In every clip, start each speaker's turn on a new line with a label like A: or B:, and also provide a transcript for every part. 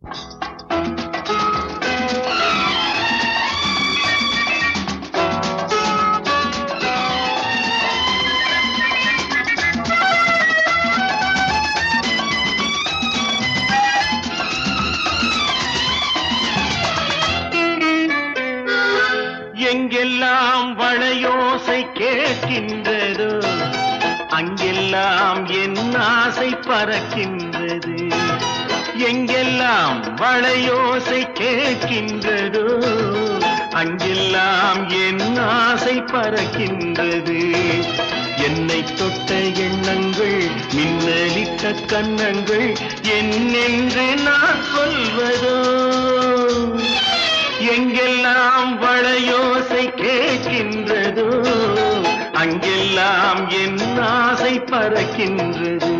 A: எங்கெல்லாம் வளையோசை கேட்கின்றதோ அங்கெல்லாம் என் ஆசை பறக்கின்றது எங்கெல்லாம் வளையோசை கேட்கின்றதோ அங்கெல்லாம் என் ஆசை பறக்கின்றது என்னை தொட்ட எண்ணங்கள் மின்னலிட்ட கன்னங்கள் என்னென்று நான் சொல்வதோ எங்கெல்லாம் வளையோசை கேட்கின்றதோ அங்கெல்லாம் என் ஆசை பறக்கின்றது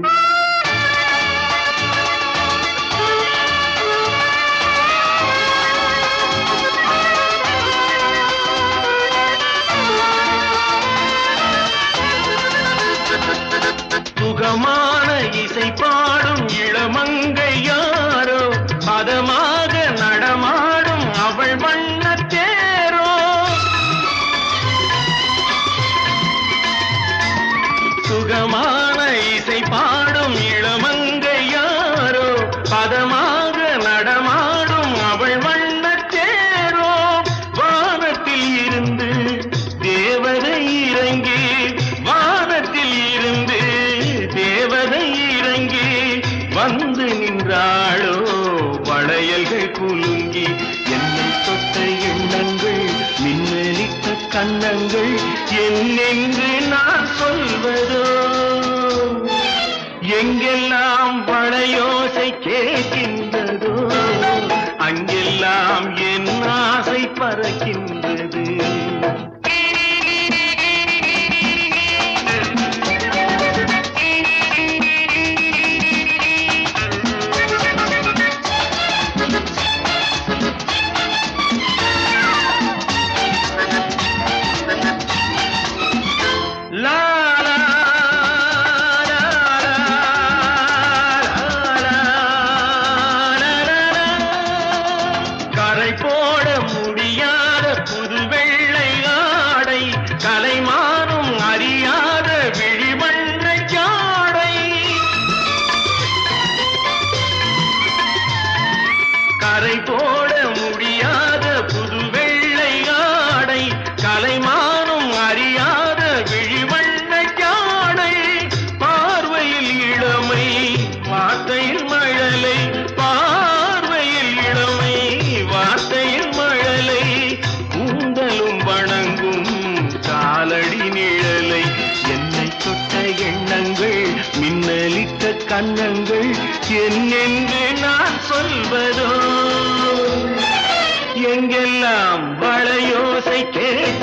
A: சுகமான இசை பாடும் இளமங்கை யாரோ பதமாக நடமாடும் அவள் வண்ணத் தேரோ சுகமான இசை பாடும் இளமங்கை யாரோ பதமாக நடமாடும் அவள் வண்ணத் தேரோ வானத்தில் இருந்து தேவதை இறங்கி வானத்தில் இருந்து தேவதை இறங்கி வந்து நின்றாளோ வளையல்கள் குலுங்கி என்னை தொட்ட எண்ணங்கள் மின்னலிட்ட கன்னங்கள் என்னென்று நான் சொல்வதோ எங்கெல்லாம் வளையோசை கேட்கின்றதோ அங்கெல்லாம் என் ஆசை பறக்கின்றது லா லா லா லா லா லா. கரை போட முடியாத புது வெள்ளை ஆடை கலைமாறும் அறியாத விழிவண்ண ஜாடை கரை போட முடியாத புது வெள்ளை ஆடை கலைமானும் அறியாத விழிவண்ண ஜாடை பார்வையில் இளமை வார்த்தையில் மழலை பார்வையில் இளமை வார்த்தையில் மழலை கூந்தலும் வணங்கும் காலடி நிழலை என்னை தொட்ட எண்ணங்கள் மின்னலிட்ட கன்னங்கள் என்னென்று நான் சொல்வதோ எங்கெல்லாம் வளையோசை கேட்க